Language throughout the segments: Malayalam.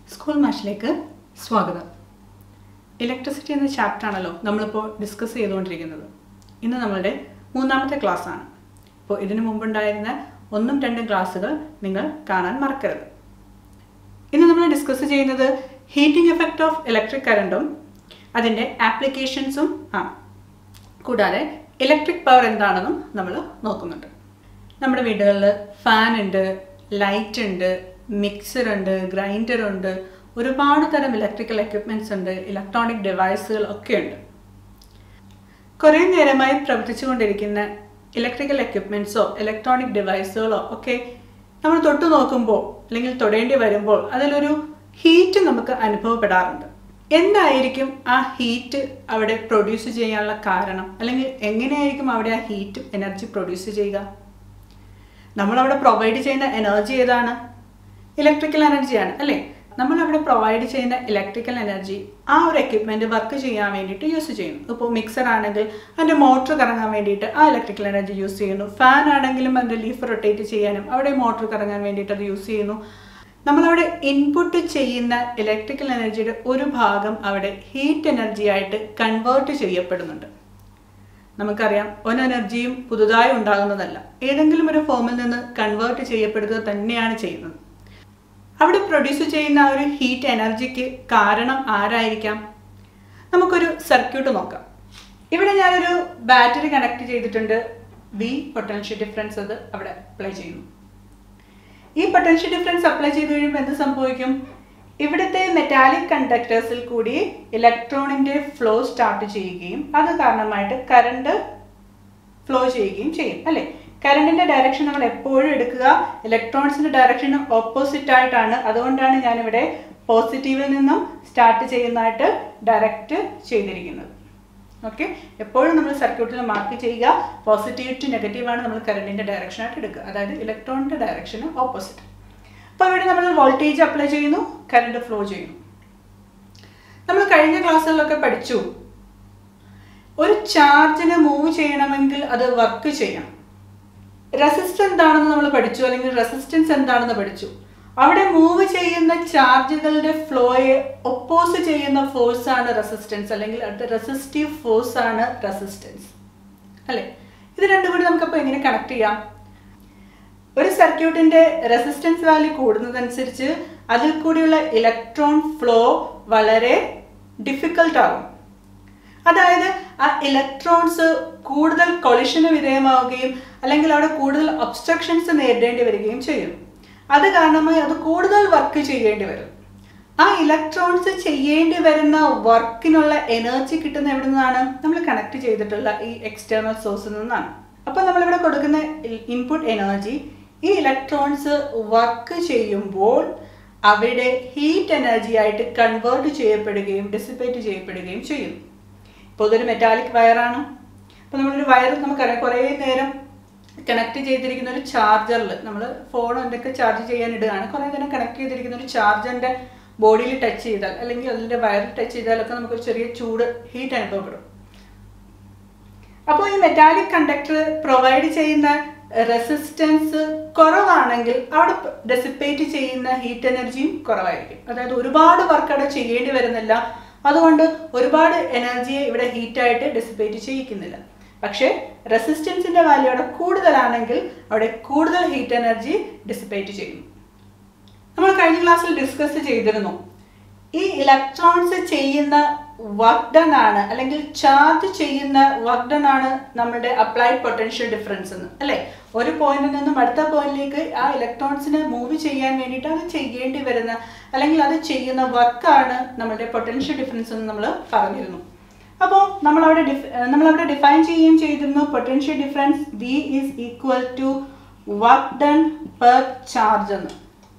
സ്കൂൾ മാഷിലേക്ക് സ്വാഗതം ഇലക്ട്രിസിറ്റി എന്ന ചാപ്റ്റർ ആണല്ലോ നമ്മളിപ്പോൾ ഡിസ്കസ് ചെയ്തുകൊണ്ടിരിക്കുന്നത് ഇന്ന് നമ്മളുടെ മൂന്നാമത്തെ ക്ലാസ് ആണ് ഇപ്പോൾ ഇതിനു മുമ്പുണ്ടായിരുന്ന ഒന്നും രണ്ടും ക്ലാസ്സുകൾ നിങ്ങൾ കാണാൻ മറക്കരുത് ഇന്ന് നമ്മൾ ഡിസ്കസ് ചെയ്യുന്നത് ഹീറ്റിംഗ് എഫക്റ്റ് ഓഫ് ഇലക്ട്രിക് കറണ്ടും അതിൻ്റെ ആപ്ലിക്കേഷൻസും ആണ് കൂടാതെ ഇലക്ട്രിക് പവർ എന്താണെന്നും നമ്മൾ നോക്കുന്നുണ്ട് നമ്മുടെ വീടുകളിൽ ഫാൻ ഉണ്ട് ലൈറ്റ് ഉണ്ട് മിക്സർ ഉണ്ട് ഗ്രൈൻഡർ ഉണ്ട് ഒരുപാട് തരം ഇലക്ട്രിക്കൽ എക്യുപ്മെൻറ്റ്സ് ഉണ്ട് ഇലക്ട്രോണിക് ഡിവൈസുകൾ ഒക്കെ ഉണ്ട് കുറേ നേരമായി പ്രവർത്തിച്ചുകൊണ്ടിരിക്കുന്ന ഇലക്ട്രിക്കൽ എക്യുപ്മെൻറ്റ്സോ ഇലക്ട്രോണിക് ഡിവൈസുകളോ ഒക്കെ നമ്മൾ തൊട്ടു നോക്കുമ്പോൾ അല്ലെങ്കിൽ തൊടേണ്ടി വരുമ്പോൾ അതിലൊരു ഹീറ്റ് നമുക്ക് അനുഭവപ്പെടാറുണ്ട് എന്തായിരിക്കും ആ ഹീറ്റ് അവിടെ പ്രൊഡ്യൂസ് ചെയ്യാനുള്ള കാരണം അല്ലെങ്കിൽ എങ്ങനെയായിരിക്കും അവിടെ ആ ഹീറ്റ് എനർജി പ്രൊഡ്യൂസ് ചെയ്യുക നമ്മളവിടെ പ്രൊവൈഡ് ചെയ്യുന്ന എനർജി ഏതാണ് ഇലക്ട്രിക്കൽ എനർജിയാണ് അല്ലേ നമ്മളവിടെ പ്രൊവൈഡ് ചെയ്യുന്ന ഇലക്ട്രിക്കൽ എനർജി ആ ഒരു എക്യുപ്മെൻറ്റ് വർക്ക് ചെയ്യാൻ വേണ്ടിയിട്ട് യൂസ് ചെയ്യുന്നു ഇപ്പോൾ മിക്സർ ആണെങ്കിൽ അതിൻ്റെ മോട്ടർ കറങ്ങാൻ വേണ്ടിയിട്ട് ആ ഇലക്ട്രിക്കൽ എനർജി യൂസ് ചെയ്യുന്നു ഫാൻ ആണെങ്കിലും അതിൻ്റെ ലീഫ് റൊട്ടേറ്റ് ചെയ്യാനും അവിടെ മോട്ടർ കറങ്ങാൻ വേണ്ടിയിട്ട് അത് യൂസ് ചെയ്യുന്നു നമ്മളവിടെ ഇൻപുട്ട് ചെയ്യുന്ന ഇലക്ട്രിക്കൽ എനർജിയുടെ ഒരു ഭാഗം അവിടെ ഹീറ്റ് എനർജി ആയിട്ട് കൺവേർട്ട് ചെയ്യപ്പെടുന്നുണ്ട് നമുക്കറിയാം ഒരു എനർജിയും പുതുതായി ഉണ്ടാകുന്നതല്ല ഏതെങ്കിലും ഒരു ഫോമിൽ നിന്ന് കൺവേർട്ട് ചെയ്യപ്പെടുക തന്നെയാണ് ചെയ്യുന്നത് അവിടെ പ്രൊഡ്യൂസ് ചെയ്യുന്ന ആ ഒരു ഹീറ്റ് എനർജിക്ക് കാരണം ആരായിരിക്കാം നമുക്കൊരു സർക്യൂട്ട് നോക്കാം ഇവിടെ ഞാനൊരു ബാറ്ററി കണക്ട് ചെയ്തിട്ടുണ്ട് വി പൊട്ടൻഷ്യൽ ഡിഫറൻസ് അത് അവിടെ അപ്ലൈ ചെയ്യുന്നു ഈ പൊട്ടൻഷ്യൽ ഡിഫറൻസ് അപ്ലൈ ചെയ്ത് കഴിയുമ്പോൾ എന്ത് സംഭവിക്കും ഇവിടുത്തെ മെറ്റാലിക് കണ്ടക്ടേഴ്സിൽ കൂടി ഇലക്ട്രോണിൻ്റെ ഫ്ലോ സ്റ്റാർട്ട് ചെയ്യുകയും അത് കാരണമായിട്ട് കറണ്ട് ഫ്ലോ ചെയ്യുകയും ചെയ്യും അല്ലേ കറണ്ടിന്റെ ഡയറക്ഷൻ നമ്മൾ എപ്പോഴും എടുക്കുക ഇലക്ട്രോൺസിന്റെ ഡയറക്ഷന് ഓപ്പോസിറ്റ് ആയിട്ടാണ് അതുകൊണ്ടാണ് ഞാനിവിടെ പോസിറ്റീവിൽ നിന്നും സ്റ്റാർട്ട് ചെയ്യുന്നതായിട്ട് ഡയറക്റ്റ് ചെയ്തിരിക്കുന്നത് ഓക്കെ എപ്പോഴും നമ്മൾ സർക്യൂട്ടിൽ മാർക്ക് ചെയ്യുക പോസിറ്റീവ് ടു നെഗറ്റീവ് ആണ് നമ്മൾ കറണ്ടിന്റെ ഡയറക്ഷൻ ആയിട്ട് എടുക്കുക അതായത് ഇലക്ട്രോണിന്റെ ഡയറക്ഷന് ഓപ്പോസിറ്റ് അപ്പോൾ ഇവിടെ നമ്മൾ വോൾട്ടേജ് അപ്ലൈ ചെയ്യുന്നു കറണ്ട് ഫ്ലോ ചെയ്യുന്നു നമ്മൾ കഴിഞ്ഞ ക്ലാസ്സുകളിലൊക്കെ പഠിച്ചു ഒരു ചാർജിനെ മൂവ് ചെയ്യണമെങ്കിൽ അത് വർക്ക് ചെയ്യണം റെസിസ്റ്റർ എന്താണെന്ന് നമ്മൾ പഠിച്ചു അല്ലെങ്കിൽ റെസിസ്റ്റൻസ് എന്താണെന്ന് പഠിച്ചു അവിടെ മൂവ് ചെയ്യുന്ന ചാർജുകളുടെ ഫ്ലോയെ ഒപ്പോസ് ചെയ്യുന്ന ഫോഴ്സ് ആണ് റെസിസ്റ്റൻസ് അല്ലെങ്കിൽ അത് റെസിസ്റ്റീവ് ഫോഴ്സ് ആണ് റെസിസ്റ്റൻസ് അല്ലേ ഇത് രണ്ടും കൂടി നമുക്കപ്പോൾ എങ്ങനെ കണക്ട് ചെയ്യാം ഒരു സർക്യൂട്ടിന്റെ റെസിസ്റ്റൻസ് വാല്യൂ കൂടുന്നതനുസരിച്ച് അതിൽ കൂടിയുള്ള ഇലക്ട്രോൺ ഫ്ലോ വളരെ ഡിഫിക്കൽട്ട് ആകും അതായത് ആ ഇലക്ട്രോൺസ് കൂടുതൽ കൊളിഷന് വിധേയമാവുകയും അല്ലെങ്കിൽ അവിടെ കൂടുതൽ ഒബ്സ്ട്രക്ഷൻസ് നേരിടേണ്ടി വരികയും ചെയ്യും അത് കാരണമായി അത് കൂടുതൽ വർക്ക് ചെയ്യേണ്ടി വരും ആ ഇലക്ട്രോൺസ് ചെയ്യേണ്ടി വരുന്ന വർക്കിനുള്ള എനർജി കിട്ടുന്ന എവിടെ നിന്നാണ് നമ്മൾ കണക്ട് ചെയ്തിട്ടുള്ള ഈ എക്സ്റ്റേണൽ സോഴ്സിൽ നിന്നാണ് അപ്പോൾ നമ്മളിവിടെ കൊടുക്കുന്ന ഇൻപുട്ട് എനർജി ഈ ഇലക്ട്രോൺസ് വർക്ക് ചെയ്യുമ്പോൾ അവിടെ ഹീറ്റ് എനർജി ആയിട്ട് കൺവേർട്ട് ചെയ്യപ്പെടുകയും ഡിസിപ്പേറ്റ് ചെയ്യപ്പെടുകയും ചെയ്യും ഇപ്പോൾ ഇതൊരു മെറ്റാലിക് വയറാണ് അപ്പോൾ നമ്മളൊരു വയർ നമുക്കറിയാം കുറേ നേരം കണക്ട് ചെയ്തിരിക്കുന്ന ഒരു ചാർജറിൽ നമ്മൾ ഫോൺ എന്തൊക്കെ ചാർജ് ചെയ്യാൻ ഇടുകയാണ് കുറേ നേരം കണക്ട് ചെയ്തിരിക്കുന്ന ഒരു ചാർജറിൻ്റെ ബോഡിയിൽ ടച്ച് ചെയ്താൽ അല്ലെങ്കിൽ അതിൻ്റെ വയറിൽ ടച്ച് ചെയ്താലൊക്കെ നമുക്കൊരു ചെറിയ ചൂട് ഹീറ്റ് അനുഭവപ്പെടും അപ്പോൾ ഈ മെറ്റാലിക് കണ്ടക്ടർ പ്രൊവൈഡ് ചെയ്യുന്ന റെസിസ്റ്റൻസ് കുറവാണെങ്കിൽ അവിടെ ഡെസിപ്പേറ്റ് ചെയ്യുന്ന ഹീറ്റ് എനർജിയും കുറവായിരിക്കും അതായത് ഒരുപാട് വർക്ക് അവിടെ ചെയ്യേണ്ടി വരുന്നില്ല അതുകൊണ്ട് ഒരുപാട് എനർജിയെ ഇവിടെ ഹീറ്റായിട്ട് ഡെസിപ്പേറ്റ് ചെയ്യിക്കുന്നില്ല പക്ഷേ റെസിസ്റ്റൻസിന്റെ വാല്യൂ അവിടെ കൂടുതലാണെങ്കിൽ അവിടെ കൂടുതൽ ഹീറ്റ് എനർജി ഡിസിപ്പേറ്റ് ചെയ്യുന്നു നമ്മൾ കഴിഞ്ഞ ക്ലാസ്സിൽ ഡിസ്കസ് ചെയ്തിരുന്നു ഈ ഇലക്ട്രോൺസ് ചെയ്യുന്ന വർക്ക് ഡൺ ആണ് അല്ലെങ്കിൽ ചാർജ് ചെയ്യുന്ന വർക്ക് ഡൺ ആണ് നമ്മുടെ അപ്ലൈഡ് പൊട്ടൻഷ്യൽ ഡിഫറൻസ് എന്ന് അല്ലേ ഒരു പോയിന്റിൽ നിന്നും അടുത്ത പോയിന്റിലേക്ക് ആ ഇലക്ട്രോൺസിനെ മൂവ് ചെയ്യാൻ വേണ്ടിയിട്ട് അത് ചെയ്യേണ്ടി വരുന്ന അല്ലെങ്കിൽ അത് ചെയ്യുന്ന വർക്കാണ് നമ്മുടെ പൊട്ടൻഷ്യൽ ഡിഫറൻസ് എന്ന് നമ്മൾ പറഞ്ഞിരുന്നു അപ്പോൾ നമ്മളവിടെ ഡിഫ് നമ്മളവിടെ ഡിഫൈൻ ചെയ്യുകയും ചെയ്തിരുന്നു potential difference V is equal to work done per charge എന്ന്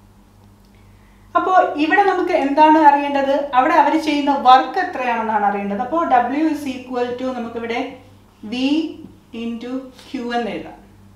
അപ്പോൾ ഇവിടെ നമുക്ക് എന്താണ് അറിയേണ്ടത് അവിടെ അവർ ചെയ്യുന്ന വർക്ക് എത്രയാണെന്നാണ് അറിയേണ്ടത് അപ്പോൾ ഡബ്ല്യു ഇസ് ഈക്വൽ ടു നമുക്കിവിടെ വി ഇൻറ്റു ക്യൂ എന്ന് എഴുതാം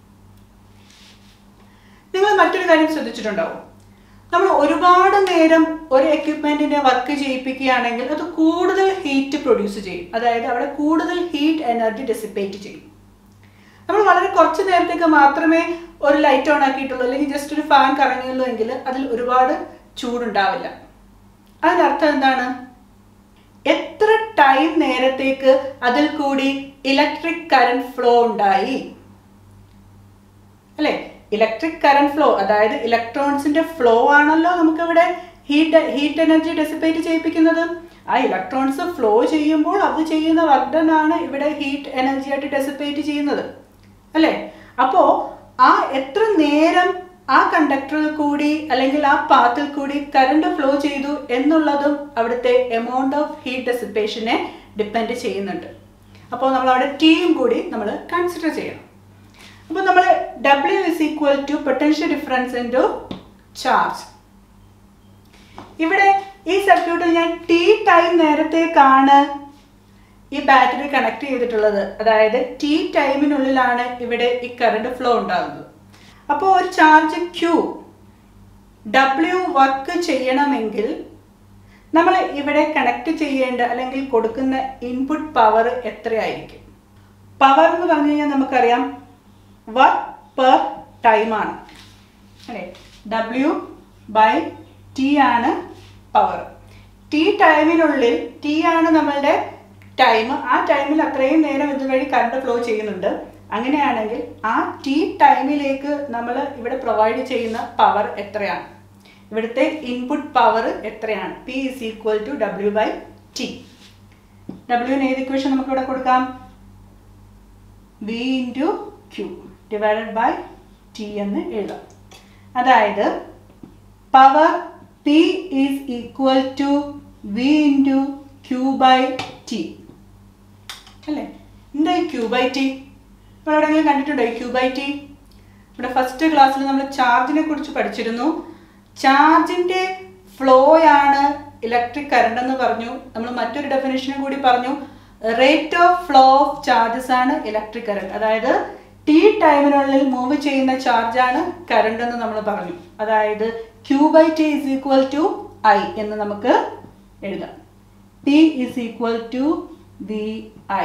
നിങ്ങൾ മറ്റൊരു കാര്യം ശ്രദ്ധിച്ചിട്ടുണ്ടാവും നമ്മൾ ഒരുപാട് നേരം ഒരു എക്യുപ്മെന്റിനെ വർക്ക് ചെയ്യിപ്പിക്കുകയാണെങ്കിൽ അത് കൂടുതൽ ഹീറ്റ് പ്രൊഡ്യൂസ് ചെയ്യും അതായത് അവിടെ കൂടുതൽ ഹീറ്റ് എനർജി ഡെസിപ്പേറ്റ് ചെയ്യും നമ്മൾ വളരെ കുറച്ച് നേരത്തേക്ക് മാത്രമേ ഒരു ലൈറ്റ് ഓൺ ആക്കിയിട്ടുള്ളൂ അല്ലെങ്കിൽ ജസ്റ്റ് ഒരു ഫാൻ കറങ്ങിയുള്ളൂ എങ്കിൽ അതിൽ ഒരുപാട് ചൂടുണ്ടാവില്ല അതിനർത്ഥം എന്താണ് എത്ര ടൈം നേരത്തേക്ക് അതിൽ കൂടി ഇലക്ട്രിക് കറണ്ട് ഫ്ലോ ഉണ്ടായി അല്ലെ ഇലക്ട്രിക് കറണ്ട് ഫ്ലോ അതായത് ഇലക്ട്രോൺസിന്റെ ഫ്ലോ ആണല്ലോ നമുക്കിവിടെ ഹീറ്റ് ഹീറ്റ് എനർജി ഡെസിപ്പേറ്റ് ചെയ്യിപ്പിക്കുന്നത് ആ ഇലക്ട്രോൺസ് ഫ്ലോ ചെയ്യുമ്പോൾ അത് ചെയ്യുന്ന വർക്ക് ആണ് ഇവിടെ ഹീറ്റ് എനർജി ആയിട്ട് ഡെസിപ്പേറ്റ് ചെയ്യുന്നത് അല്ലേ അപ്പോൾ ആ എത്ര നേരം ആ കണ്ടക്ടറിൽ കൂടി അല്ലെങ്കിൽ ആ പാത്തിൽ കൂടി കറണ്ട് ഫ്ലോ ചെയ്തു എന്നുള്ളതും അവിടുത്തെ എമൗണ്ട് ഓഫ് ഹീറ്റ് ഡെസിപ്പേഷനെ ഡിപ്പെൻഡ് ചെയ്യുന്നുണ്ട് അപ്പോൾ നമ്മൾ അവിടെ ടീം കൂടി നമ്മൾ കൺസിഡർ ചെയ്യണം അപ്പോൾ നമ്മൾ W is equal to potential difference into charge ഇവിടെ ഈ സർക്യൂട്ടിൽ ഞാൻ ടി ടൈം നേരത്തേക്കാണ് ഈ ബാറ്ററി കണക്ട് ചെയ്തിട്ടുള്ളത് അതായത് ടി ടൈമിനുള്ളിലാണ് ഇവിടെ ഈ കറണ്ട് ഫ്ലോ ഉണ്ടാകുന്നത് അപ്പോൾ ഒരു ചാർജ് ക്യൂ ഡബ്ല്യു വർക്ക് ചെയ്യണമെങ്കിൽ നമ്മൾ ഇവിടെ കണക്ട് ചെയ്യേണ്ട അല്ലെങ്കിൽ കൊടുക്കുന്ന ഇൻപുട്ട് പവർ എത്രയായിരിക്കും പവർ എന്ന് പറഞ്ഞു കഴിഞ്ഞാൽ നമുക്കറിയാം വർക്ക് പെർ ടൈമാണ് അല്ലേ ഡബ്ല്യു ബൈ ടി ആണ് പവർ ടി ടൈമിനുള്ളിൽ ടി ആണ് നമ്മളുടെ ടൈം ആ ടൈമിൽ അത്രയും നേരം ഇതുവഴി കറണ്ട് ഫ്ലോ ചെയ്യുന്നുണ്ട് അങ്ങനെയാണെങ്കിൽ ആ ടി ടൈമിലേക്ക് നമ്മൾ ഇവിടെ പ്രൊവൈഡ് ചെയ്യുന്ന പവർ എത്രയാണ് ഇവിടുത്തെ ഇൻപുട്ട് പവർ എത്രയാണ് P is equal to W by T ഡബ്ല്യുവിന് ഏത് ഇക്വേഷൻ നമുക്ക് ഇവിടെ കൊടുക്കാം V into Q divided by T എന്ന് എഴുതാം അതായത് power P is equal to V into Q by T അല്ലേ എന്താ ഈ ക്യൂ ബൈ ടി ഇപ്പോൾ എവിടെയെങ്കിലും കണ്ടിട്ടുണ്ടോ ഈ ക്യൂ ബൈ ടി ഇവിടെ ഫസ്റ്റ് ക്ലാസ്സിൽ നമ്മൾ ചാർജിനെ കുറിച്ച് പഠിച്ചിരുന്നു ചാർജിൻ്റെ ഫ്ലോയാണ് ഇലക്ട്രിക് കറണ്ട് എന്ന് പറഞ്ഞു നമ്മൾ മറ്റൊരു ഡെഫിനേഷനും കൂടി പറഞ്ഞു rate of flow of charges ആണ് ഇലക്ട്രിക് കറണ്ട് അതായത് ടി ടൈമിനുള്ളിൽ മൂവ് ചെയ്യുന്ന ചാർജാണ് കറണ്ട് എന്ന് നമ്മൾ പറഞ്ഞു അതായത് Q by T is equal to I എന്ന് നമുക്ക് എഴുതാം T is equal to V I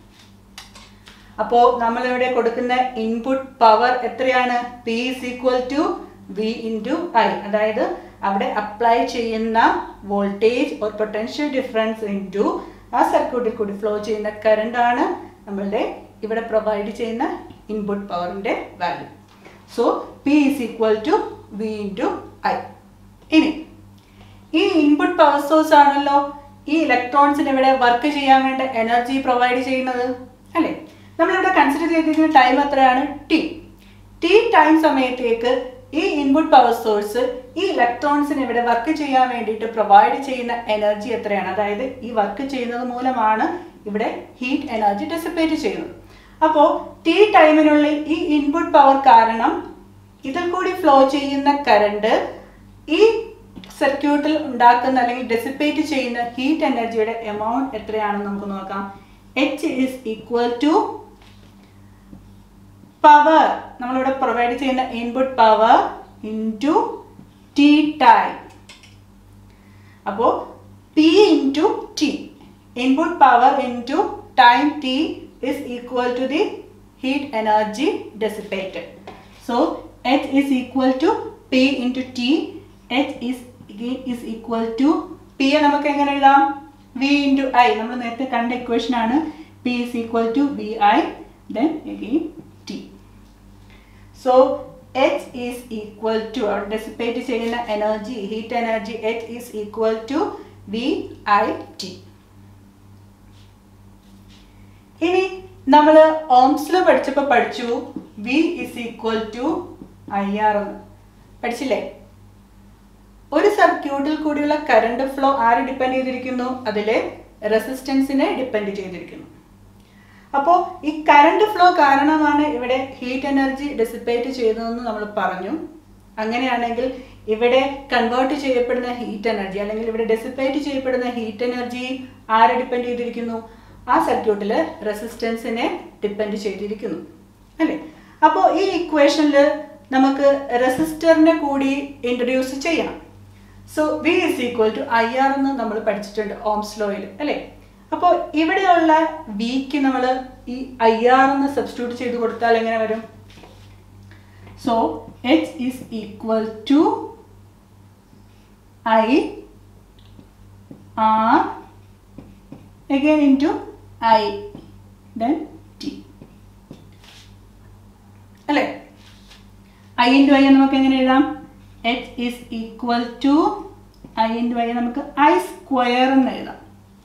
അപ്പോൾ നമ്മളിവിടെ കൊടുക്കുന്ന ഇൻപുട്ട് പവർ എത്രയാണ് P is equal to V into I അതായത് അവിടെ അപ്ലൈ ചെയ്യുന്ന voltage or potential difference into ആ സർക്യൂട്ടിൽ കൂടി ഫ്ലോ ചെയ്യുന്ന കറണ്ട് ആണ് നമ്മളുടെ ഇവിടെ പ്രൊവൈഡ് ചെയ്യുന്ന ഇൻപുട്ട് പവറിൻ്റെ value so P is equal to V into I ഇനി ഈ ഇൻപുട്ട് പവർ സോഴ്സ് ആണല്ലോ ഈ ഇലക്ട്രോൺസിന് ഇവിടെ വർക്ക് ചെയ്യാൻ വേണ്ട എനർജി പ്രൊവൈഡ് ചെയ്യുന്നത് അല്ലേ നമ്മളിവിടെ കൺസിഡർ ചെയ്തിരിക്കുന്ന ടൈം എത്രയാണ് ടി ടി ടൈം സമയത്തേക്ക് ഈ ഇൻപുട്ട് പവർ സോഴ്സ് ഈ ഇലക്ട്രോൺസിന് ഇവിടെ വർക്ക് ചെയ്യാൻ വേണ്ടിയിട്ട് പ്രൊവൈഡ് ചെയ്യുന്ന എനർജി എത്രയാണ് അതായത് ഈ വർക്ക് ചെയ്യുന്നത് മൂലമാണ് ഇവിടെ ഹീറ്റ് എനർജി ഡെസിപ്പേറ്റ് ചെയ്യുന്നത് അപ്പോൾ ടി ടൈമിനുള്ളിൽ ഈ ഇൻപുട്ട് പവർ കാരണം ഇതിൽ കൂടി ഫ്ലോ ചെയ്യുന്ന കറണ്ട് ഈ സർക്യൂട്ടിൽ ഉണ്ടാക്കുന്ന അല്ലെങ്കിൽ ഡെസിപ്പേറ്റ് ചെയ്യുന്ന ഹീറ്റ് എനർജിയുടെ എമൗണ്ട് എത്രയാണെന്ന് നമുക്ക് നോക്കാം H is equal to power നമ്മളിവിടെ പ്രൊവൈഡ് ചെയ്യുന്ന input power into T time അപ്പോൾ P into T input power into time T is equal to the heat energy dissipated. So H is equal to P into T. H is is equal to P നമുക്ക് എങ്ങനെ എഴുതാം V into I നമ്മൾ നേരത്തെ കണ്ട ഇക്വേഷൻ ആണ് P is equal to VI then again T. So H is equal to അവിടെ ഡെസിപ്പേറ്റ് ചെയ്യുന്ന energy heat energy H is equal to VIT. ഇനി നമ്മൾ ഓംസ്ലോ പഠിച്ചപ്പോൾ പഠിച്ചു V is equal to I R എന്ന് പഠിച്ചില്ലേ ഒരു സർക്യൂട്ടിൽ കൂടിയുള്ള കറണ്ട് ഫ്ലോ ആര് ഡിപ്പെൻഡ് ചെയ്തിരിക്കുന്നു അതിലെ റെസിസ്റ്റൻസിനെ ഡിപ്പെൻഡ് ചെയ്തിരിക്കുന്നു അപ്പോൾ ഈ കറണ്ട് ഫ്ലോ കാരണമാണ് ഇവിടെ ഹീറ്റ് എനർജി ഡെസിപ്പേറ്റ് ചെയ്തതെന്ന് നമ്മൾ പറഞ്ഞു അങ്ങനെയാണെങ്കിൽ ഇവിടെ കൺവേർട്ട് ചെയ്യപ്പെടുന്ന ഹീറ്റ് എനർജി അല്ലെങ്കിൽ ഇവിടെ ഡെസിപ്പേറ്റ് ചെയ്യപ്പെടുന്ന ഹീറ്റ് എനർജി ആരെ ഡിപ്പെൻഡ് ചെയ്തിരിക്കുന്നു ആ സർക്യൂട്ടിൽ റെസിസ്റ്റൻസിനെ ഡിപ്പെൻഡ് ചെയ്തിരിക്കുന്നു അല്ലേ അപ്പോൾ ഈ ഇക്വേഷനിൽ നമുക്ക് റെസിസ്റ്ററിനെ കൂടി ഇൻട്രൊഡ്യൂസ് ചെയ്യണം so V is equal to I R എന്ന് നമ്മൾ പഠിച്ചിട്ടുണ്ട് ഓംസ് ലോയിൽ അല്ലേ അപ്പോൾ ഇവിടെയുള്ള വിക്ക് നമ്മൾ ഈ ഐ ആർ എന്ന് സബ്സ്റ്റിറ്റ്യൂട്ട് ചെയ്ത് കൊടുത്താൽ എങ്ങനെ വരും so H is equal to I R again into i then t അല്ലേ ഐ ഇൻറ്റു ഐ നമുക്ക് എങ്ങനെ എഴുതാം H is equal to I into I നമുക്ക് ഐ സ്ക്വയർ എന്ന് എഴുതാം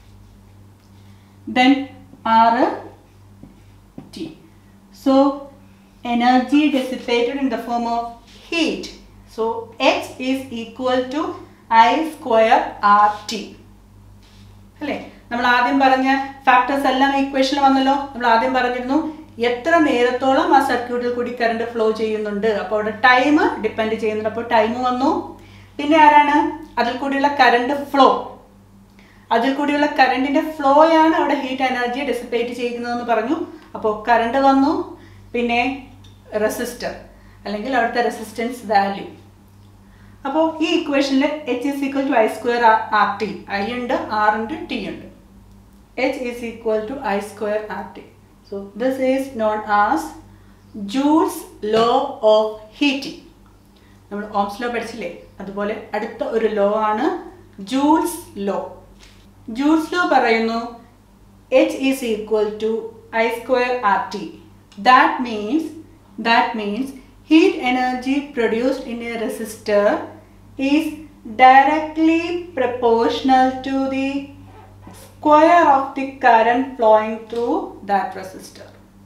then R T so energy dissipated in the form of heat so H is equal to I square R T അല്ലേ നമ്മൾ ആദ്യം പറഞ്ഞ ഫാക്ടേഴ്സ് എല്ലാം ഇക്വേഷനിൽ വന്നല്ലോ നമ്മൾ ആദ്യം പറഞ്ഞിരുന്നു എത്ര നേരത്തോളം ആ സർക്യൂട്ടിൽ കൂടി കറണ്ട് ഫ്ലോ ചെയ്യുന്നുണ്ട് അപ്പോൾ അവിടെ ടൈം ഡിപ്പെൻഡ് ചെയ്യുന്നുണ്ട് അപ്പോൾ ടൈം വന്നു പിന്നെ ആരാണ് അതിൽ കൂടിയുള്ള കറണ്ട് ഫ്ലോ അതിൽ കൂടിയുള്ള കറണ്ടിന്റെ ഫ്ലോയാണ് അവിടെ ഹീറ്റ് എനർജി ഡെസിപ്പേറ്റ് ചെയ്യുന്നതെന്ന് പറഞ്ഞു അപ്പോൾ കറണ്ട് വന്നു പിന്നെ റെസിസ്റ്റർ അല്ലെങ്കിൽ അവിടുത്തെ റെസിസ്റ്റൻസ് വാല്യൂ അപ്പോൾ ഈ ഇക്വേഷനിൽ H is equal to I square R T I ഉണ്ട് ആർ ഉണ്ട് ടി ഉണ്ട് H is equal to I square R T so this is known as Joule's law of heating നമ്മൾ ഓംസ് ലോ പഠിച്ചില്ലേ അതുപോലെ അടുത്ത ഒരു ലോ ആണ് ജൂൾസ് ലോ ജൂൾസ് ലോ പറയുന്നു H is equal to I square R T that means that means heat energy produced in a resistor is directly proportional to the square of the current flowing through that resistor.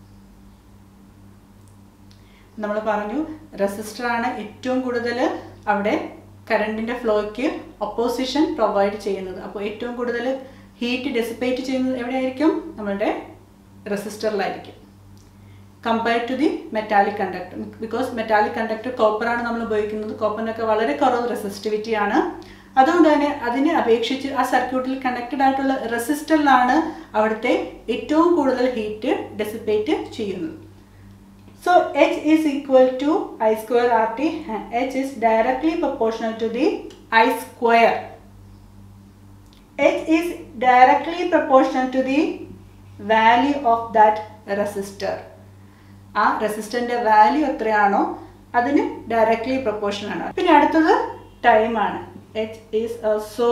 നമ്മൾ പറഞ്ഞു റെസിസ്റ്റർ ആണ് ഏറ്റവും കൂടുതൽ അവിടെ കറണ്ടിൻ്റെ ഫ്ലോയ്ക്ക് ഒപ്പോസിഷൻ പ്രൊവൈഡ് ചെയ്യുന്നത് അപ്പോൾ ഏറ്റവും കൂടുതൽ ഹീറ്റ് ഡെസിപ്പേറ്റ് ചെയ്യുന്നത് എവിടെയായിരിക്കും നമ്മളുടെ റെസിസ്റ്ററിലായിരിക്കും compare to the metallic conductor because metallic conductor കോപ്പറാണ് നമ്മൾ ഉപയോഗിക്കുന്നത് കോപ്പറിനൊക്കെ വളരെ കുറവ് റെസിസ്റ്റിവിറ്റി ആണ് അതുകൊണ്ട് തന്നെ അതിനെ അപേക്ഷിച്ച് ആ സർക്യൂട്ടിൽ കണക്റ്റഡ് ആയിട്ടുള്ള റെസിസ്റ്ററിലാണ് അവിടുത്തെ ഏറ്റവും കൂടുതൽ ഹീറ്റ് ഡെസിപ്പേറ്റ് ചെയ്യുന്നത് so H is equal to I square R T H is directly proportional to the I square H is directly proportional to the value of that resistor ആ റെസിസ്റ്ററിന്റെ വാല്യൂ എത്രയാണോ അതിന് ഡയറക്ട്ലി പ്രൊപ്പോർഷൻ ആണ് പിന്നെ അടുത്തത് ടൈമാണ് H is also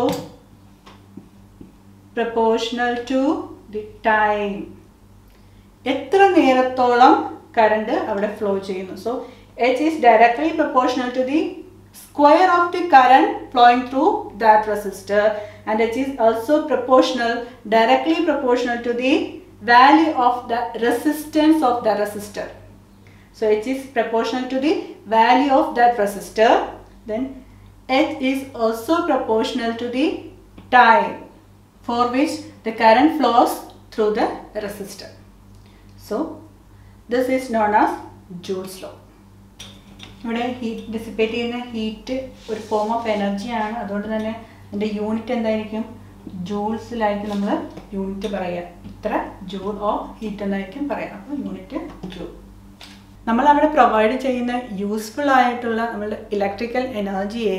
proportional to the time എത്ര നേരത്തോളം കറണ്ട് അവിടെ ഫ്ലോ ചെയ്യുന്നു so H is directly proportional to the square of the current flowing through that resistor and H is also proportional directly proportional to the value of the resistance of the resistor. So H is proportional to the value of that resistor. Then H is also proportional to the time for which the current flows through the resistor. So this is known as Joule's law. ഇവിടെ ഹീറ്റ് ഡിസിപ്പേറ്റ് ചെയ്യുന്ന ഹീറ്റ് ഒരു ഫോം ഓഫ് എനർജിയാണ് അതുകൊണ്ട് തന്നെ അതിൻ്റെ യൂണിറ്റ് എന്തായിരിക്കും ജൂൾസിലായിരിക്കും നമ്മൾ യൂണിറ്റ് പറയുക ഇത്ര ജൂൾ ഓഫ് ഹീറ്റ് എന്നായിരിക്കും പറയാം അപ്പോൾ യൂണിറ്റ് ജൂൾ നമ്മൾ അവിടെ പ്രൊവൈഡ് ചെയ്യുന്ന യൂസ്ഫുൾ ആയിട്ടുള്ള നമ്മളുടെ ഇലക്ട്രിക്കൽ എനർജിയെ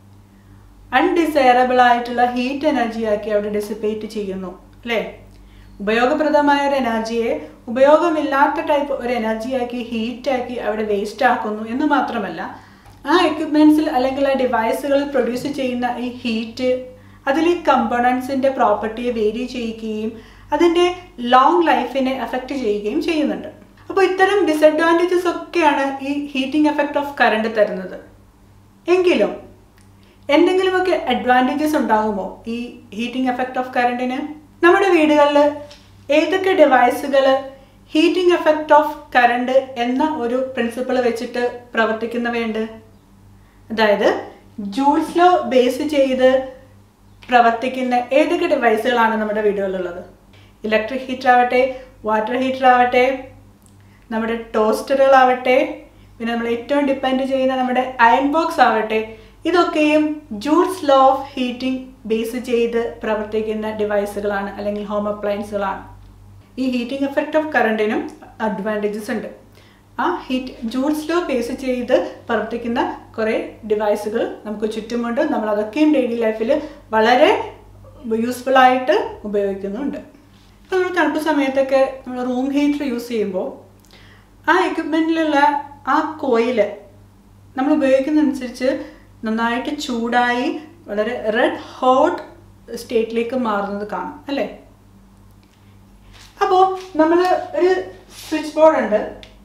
അൺഡിസൈറബിൾ ആയിട്ടുള്ള ഹീറ്റ് എനർജിയാക്കി അവിടെ ഡെസിപ്പേറ്റ് ചെയ്യുന്നു അല്ലേ ഉപയോഗപ്രദമായ ഒരു എനർജിയെ ഉപയോഗമില്ലാത്ത ടൈപ്പ് ഒരു എനർജിയാക്കി ഹീറ്റാക്കി അവിടെ വേസ്റ്റ് ആക്കുന്നു എന്ന് മാത്രമല്ല ആ എക്യുപ്മെൻറ്റ്സിൽ അല്ലെങ്കിൽ ആ ഡിവൈസുകളിൽ പ്രൊഡ്യൂസ് ചെയ്യുന്ന ഈ ഹീറ്റ് അതിൽ ഈ കമ്പോണൻസിൻ്റെ പ്രോപ്പർട്ടിയെ വേരി ചെയ്യുകയും അതിൻ്റെ ലോങ് ലൈഫിനെ എഫക്റ്റ് ചെയ്യുകയും ചെയ്യുന്നുണ്ട് അപ്പോൾ ഇത്തരം ഡിസഡ്വാൻറ്റേജസ് ഒക്കെയാണ് ഈ ഹീറ്റിംഗ് എഫക്റ്റ് ഓഫ് കറണ്ട് തരുന്നത് എങ്കിലും എന്തെങ്കിലുമൊക്കെ അഡ്വാൻറ്റേജസ് ഉണ്ടാകുമോ ഈ ഹീറ്റിംഗ് എഫക്റ്റ് ഓഫ് കറണ്ടിന് നമ്മുടെ വീടുകളിൽ ഏതൊക്കെ ഡിവൈസുകൾ ഹീറ്റിംഗ് എഫക്റ്റ് ഓഫ് കറണ്ട് എന്ന ഒരു പ്രിൻസിപ്പിൾ വെച്ചിട്ട് പ്രവർത്തിക്കുന്നവയുണ്ട് അതായത് ജൂൾസ് ലോ ബേസ് ചെയ്ത് പ്രവർത്തിക്കുന്ന ഏതൊക്കെ ഡിവൈസുകളാണ് നമ്മുടെ വീടുകളിലുള്ളത് ഇലക്ട്രിക് ഹീറ്റർ ആവട്ടെ വാട്ടർ ഹീറ്റർ ആവട്ടെ നമ്മുടെ ടോസ്റ്ററുകളാവട്ടെ പിന്നെ നമ്മൾ ഏറ്റവും ഡിപ്പെൻഡ് ചെയ്യുന്ന നമ്മുടെ അയൺ ബോക്സ് ആവട്ടെ ഇതൊക്കെയും Joule's law of heating base ചെയ്ത് പ്രവർത്തിക്കുന്ന ഡിവൈസുകളാണ് അല്ലെങ്കിൽ ഹോം അപ്ലയൻസുകളാണ് ഈ ഹീറ്റിംഗ് എഫക്റ്റ് ഓഫ് കറണ്ടിനും അഡ്വാൻറ്റേജസ് ഉണ്ട് ആ ഹീറ്റ് ജൂൾസ് ലോ ബേസ് ചെയ്ത് പ്രവർത്തിക്കുന്ന കുറേ ഡിവൈസുകൾ നമുക്ക് ചുറ്റുമുണ്ട് നമ്മൾ അതൊക്കെയും ഡെയിലി ലൈഫിൽ വളരെ യൂസ്ഫുൾ ആയിട്ട് ഉപയോഗിക്കുന്നുണ്ട് ഇപ്പോൾ നമ്മൾ തണുപ്പ് സമയത്തൊക്കെ നമ്മൾ റൂം ഹീറ്റർ യൂസ് ചെയ്യുമ്പോൾ ആ എക്യുപ്മെൻറ്റിലുള്ള ആ കോയിൽ നമ്മൾ ഉപയോഗിക്കുന്നതനുസരിച്ച് നന്നായിട്ട് ചൂടായി വളരെ റെഡ് ഹോട്ട് സ്റ്റേറ്റിലേക്ക് മാറുന്നത് കാണാം അല്ലേ അപ്പോൾ നമ്മൾ ഒരു സ്വിച്ച് ബോർഡ് ഉണ്ട്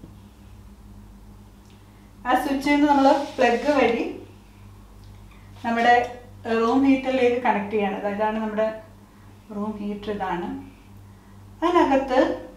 ആ സ്വിച്ചിൽ നിന്ന് നമ്മൾ പ്ലഗ് വഴി നമ്മുടെ റൂം ഹീറ്ററിലേക്ക് കണക്ട് ചെയ്യാണ് അതാണ് നമ്മുടെ റൂം ഹീറ്റർ ഇതാണ് അതിനകത്ത്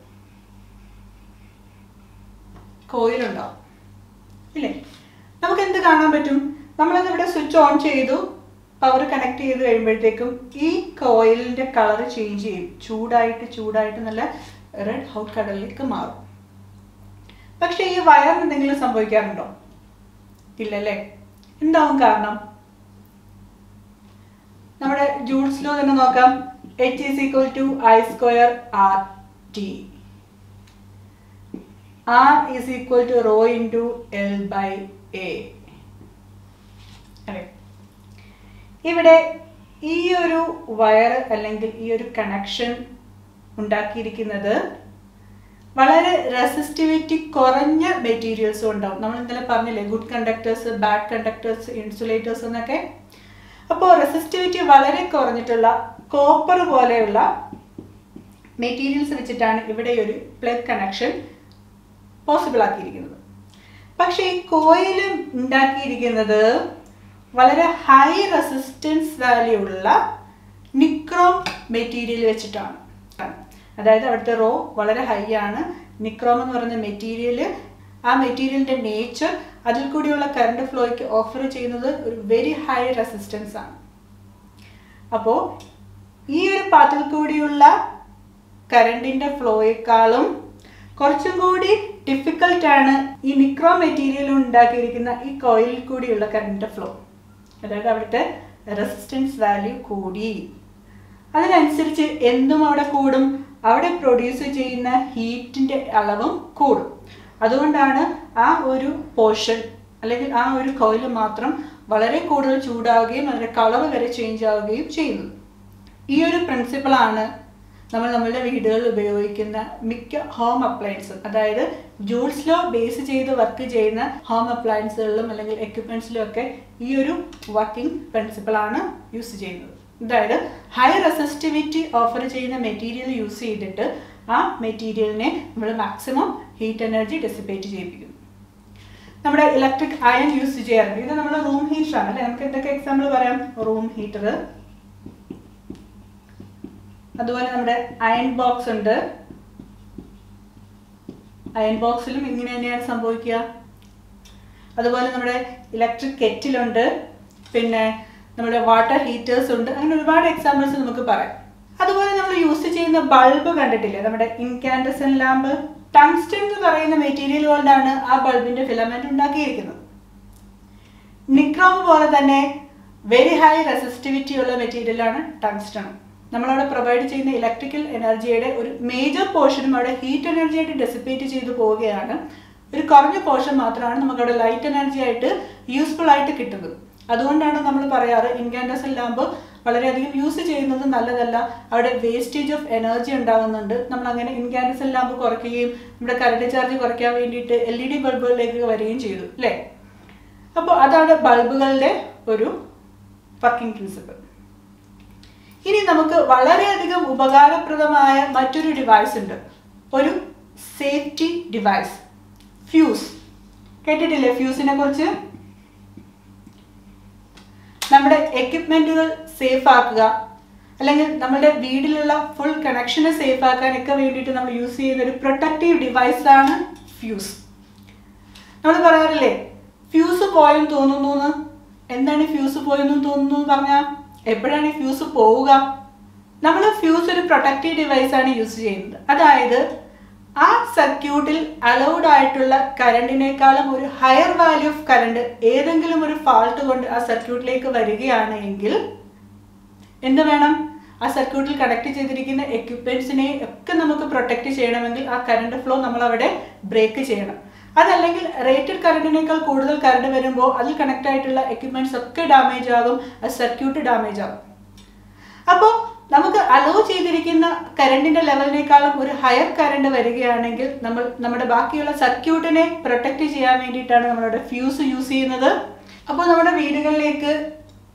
കോയിലുണ്ടാവും ഇല്ലേ നമുക്ക് എന്ത് കാണാൻ പറ്റും നമ്മളത് ഇവിടെ സ്വിച്ച് ഓൺ ചെയ്തു പവർ കണക്ട് ചെയ്ത് കഴിയുമ്പോഴത്തേക്കും ഈ കോയിലിന്റെ കളർ ചേഞ്ച് ചെയ്യും ചൂടായിട്ട് ചൂടായിട്ട് നല്ല റെഡ് ഹൗട്ട് കളറിലേക്ക് മാറും പക്ഷെ ഈ വയറിന് എന്തെങ്കിലും സംഭവിക്കാറുണ്ടോ ഇല്ലല്ലേ എന്താവും കാരണം നമ്മുടെ ജൂൾസ് ലോ തന്നെ നോക്കാം H is equal to I square R T R is equal to rho into L by A അല്ലേ ഇവിടെ ഈ ഒരു വയർ അല്ലെങ്കിൽ ഈ ഒരു കണക്ഷൻ ഉണ്ടാക്കിയിരിക്കുന്നത് വളരെ റെസിസ്റ്റിവിറ്റി കുറഞ്ഞ മെറ്റീരിയൽസും ഉണ്ടാവും നമ്മൾ ഇന്നലെ പറഞ്ഞില്ലേ good conductors bad conductors insulators എന്നൊക്കെ അപ്പോൾ റെസിസ്റ്റിവിറ്റി വളരെ കുറഞ്ഞിട്ടുള്ള കോപ്പർ പോലെയുള്ള മെറ്റീരിയൽസ് വെച്ചിട്ടാണ് ഇവിടെ ഒരു പ്ലഗ് കണക്ഷൻ പോസിബിൾ ആക്കിയിരിക്കുന്നത് പക്ഷേ ഈ കോയിൽ ഉണ്ടാക്കിയിരിക്കുന്നത് വളരെ ഹൈ റെസിസ്റ്റൻസ് വാല്യൂ ഉള്ള നിക്രോം മെറ്റീരിയൽ വെച്ചിട്ടാണ് അതായത് അവിടുത്തെ റോ വളരെ ഹൈ ആണ് നിക്രോം എന്ന് പറയുന്ന മെറ്റീരിയൽ ആ മെറ്റീരിയലിന്റെ നേച്ചർ അതിൽ കൂടിയുള്ള കറണ്ട് ഫ്ലോയ്ക്ക് ഓഫർ ചെയ്യുന്നത് ഒരു വെരി ഹൈ റെസിസ്റ്റൻസ് ആണ് അപ്പോൾ ഈ ഒരു പാത്തിൽ കൂടിയുള്ള കറണ്ടിന്റെ ഫ്ലോയേക്കാളും കുറച്ചും കൂടി ഡിഫിക്കൽട്ട് ആണ് ഈ നിക്രോ മെറ്റീരിയൽ ഉണ്ടാക്കിയിരിക്കുന്ന ഈ കോയിലിൽ കൂടിയുള്ള കറണ്ട് ഫ്ലോ അതായത് അവിടുത്തെ റെസിസ്റ്റൻസ് വാല്യൂ കൂടി അതിനനുസരിച്ച് എന്തും അവിടെ കൂടും അവിടെ പ്രൊഡ്യൂസ് ചെയ്യുന്ന ഹീറ്റിന്റെ അളവും കൂടും അതുകൊണ്ടാണ് ആ ഒരു പോർഷൻ അല്ലെങ്കിൽ ആ ഒരു കോയിൽ മാത്രം വളരെ കൂടുതൽ ചൂടാവുകയും അതിന്റെ കളർ വരെ ചേഞ്ച് ആവുകയും ചെയ്യുന്നത് ഈ ഒരു പ്രിൻസിപ്പിളാണ് നമ്മൾ നമ്മളുടെ വീടുകളിൽ ഉപയോഗിക്കുന്ന മിക്ക ഹോം അപ്ലയൻസും അതായത് ജൂൾസ് ലോ ബേസ് ചെയ്ത് വർക്ക് ചെയ്യുന്ന ഹോം അപ്ലയൻസുകളിലും അല്ലെങ്കിൽ എക്യുപ്മെന്റ്സിലും ഒക്കെ ഈ ഒരു വർക്കിംഗ് പ്രിൻസിപ്പിളാണ് യൂസ് ചെയ്യുന്നത് അതായത് ഹൈ റെസിസ്റ്റിവിറ്റി ഓഫർ ചെയ്യുന്ന മെറ്റീരിയൽ യൂസ് ചെയ്തിട്ട് ആ മെറ്റീരിയലിനെ നമ്മൾ മാക്സിമം ഹീറ്റ് എനർജി ഡെസിപ്പേറ്റ് ചെയ്യിപ്പിക്കുന്നു നമ്മുടെ ഇലക്ട്രിക് അയൺ യൂസ് ചെയ്യാറുണ്ട് ഇത് നമ്മുടെ റൂം ഹീറ്റർ ആണ് അല്ലെ നമുക്ക് എന്തൊക്കെ എക്സാമ്പിൾ പറയാം റൂം ഹീറ്റർ അതുപോലെ നമ്മുടെ അയൺ ബോക്സ് ഉണ്ട് അയൺ ബോക്സിലും ഇങ്ങനെ തന്നെയാണ് സംഭവിക്കുക അതുപോലെ നമ്മുടെ ഇലക്ട്രിക് കെറ്റിലുണ്ട് പിന്നെ നമ്മുടെ വാട്ടർ ഹീറ്റേഴ്സ് ഉണ്ട് അങ്ങനെ ഒരുപാട് എക്സാമ്പിൾസ് നമുക്ക് പറയാം അതുപോലെ നമ്മൾ യൂസ് ചെയ്യുന്ന ബൾബ് കണ്ടിട്ടില്ലേ നമ്മുടെ ഇൻകാൻഡസൻ ലാമ്പ് ടങ്സ്റ്റൺ എന്ന് പറയുന്ന മെറ്റീരിയൽ കൊണ്ടാണ് ആ ബൾബിന്റെ ഫിലമെന്റ് ഉണ്ടാക്കിയിരിക്കുന്നത് നിക്രോം പോലെ തന്നെ വെരി ഹൈ റെസിസ്റ്റിവിറ്റി ഉള്ള മെറ്റീരിയലാണ് ടങ്സ്റ്റൺ നമ്മളവിടെ പ്രൊവൈഡ് ചെയ്യുന്ന ഇലക്ട്രിക്കൽ എനർജിയുടെ ഒരു മേജർ പോർഷനും അവിടെ ഹീറ്റ് എനർജി ആയിട്ട് ഡെസിപ്പേറ്റ് ചെയ്തു പോവുകയാണ് ഒരു കുറഞ്ഞ പോർഷൻ മാത്രമാണ് നമുക്ക് അവിടെ ലൈറ്റ് എനർജി ആയിട്ട് യൂസ്ഫുൾ ആയിട്ട് കിട്ടുന്നത് അതുകൊണ്ടാണ് നമ്മൾ പറയാറ് ഇൻകാൻഡസൽ ലാമ്പ് വളരെയധികം യൂസ് ചെയ്യുന്നത് നല്ലതല്ല അവിടെ വേസ്റ്റേജ് ഓഫ് എനർജി ഉണ്ടാകുന്നുണ്ട് നമ്മൾ അങ്ങനെ ഇൻകാൻഡസൽ ലാമ്പ് കുറയ്ക്കുകയും നമ്മുടെ കറണ്ട് ചാർജ് കുറയ്ക്കാൻ വേണ്ടിയിട്ട് എൽ ഇ ഡി ബൾബുകളിലേക്ക് വരികയും ചെയ്തു അല്ലേ അപ്പോൾ അതാണ് ബൾബുകളുടെ ഒരു വർക്കിംഗ് പ്രിൻസിപ്പിൾ ഇനി നമുക്ക് വളരെയധികം ഉപകാരപ്രദമായ മറ്റൊരു ഡിവൈസ് ഉണ്ട് ഒരു സേഫ്റ്റി ഡിവൈസ് ഫ്യൂസ് കേട്ടിട്ടില്ലേ ഫ്യൂസിനെ കുറിച്ച് നമ്മുടെ എക്യുപ്മെന്റുകൾ സേഫ് ആക്കുക അല്ലെങ്കിൽ നമ്മുടെ വീട്ടിലുള്ള ഫുൾ കണക്ഷനെ സേഫ് ആക്കാനൊക്കെ വേണ്ടിയിട്ട് നമ്മൾ യൂസ് ചെയ്യുന്ന ഒരു പ്രൊട്ടക്റ്റീവ് ഡിവൈസ് ആണ് ഫ്യൂസ് നമ്മൾ പറയാറില്ലേ ഫ്യൂസ് പോയെന്ന് തോന്നുന്നു എന്ന് എന്താണ് ഫ്യൂസ് പോയെന്ന് തോന്നുന്നു എന്ന് പറഞ്ഞാൽ എപ്പോഴാണ് ഈ ഫ്യൂസ് പോവുക നമ്മൾ ഫ്യൂസ് ഒരു പ്രൊട്ടക്റ്റീവ് ഡിവൈസ് ആണ് യൂസ് ചെയ്യുന്നത് അതായത് ആ സർക്യൂട്ടിൽ അലൗഡ് ആയിട്ടുള്ള കറണ്ടിനേക്കാളും ഒരു ഹയർ വാല്യൂ ഓഫ് കറണ്ട് ഏതെങ്കിലും ഒരു ഫാൾട്ട് കൊണ്ട് ആ സർക്യൂട്ടിലേക്ക് വരികയാണ് എങ്കിൽ എന്ത് വേണം ആ സർക്യൂട്ടിൽ കണക്ട് ചെയ്തിരിക്കുന്ന എക്യുപ്മെന്റ്സിനെ ഒക്കെ നമുക്ക് പ്രൊട്ടക്ട് ചെയ്യണമെങ്കിൽ ആ കറണ്ട് ഫ്ലോ നമ്മൾ അവിടെ ബ്രേക്ക് ചെയ്യണം അതല്ലെങ്കിൽ റേറ്റഡ് കറണ്ടിനേക്കാൾ കൂടുതൽ കറണ്ട് വരുമ്പോൾ അതിൽ കണക്ട് ആയിട്ടുള്ള എക്യുപ്മെന്റ്സ് ഒക്കെ ഡാമേജ് ആകും ആ സർക്യൂട്ട് ഡാമേജ് ആകും അപ്പോൾ നമുക്ക് അലോ ചെയ്തിരിക്കുന്ന കറണ്ടിന്റെ ലെവലിനേക്കാളും ഒരു ഹയർ കറണ്ട് വരികയാണെങ്കിൽ നമ്മൾ നമ്മുടെ ബാക്കിയുള്ള സർക്യൂട്ടിനെ പ്രൊട്ടക്ട് ചെയ്യാൻ വേണ്ടിയിട്ടാണ് നമ്മളുടെ ഫ്യൂസ് യൂസ് ചെയ്യുന്നത് അപ്പോൾ നമ്മുടെ വീടുകളിലേക്ക്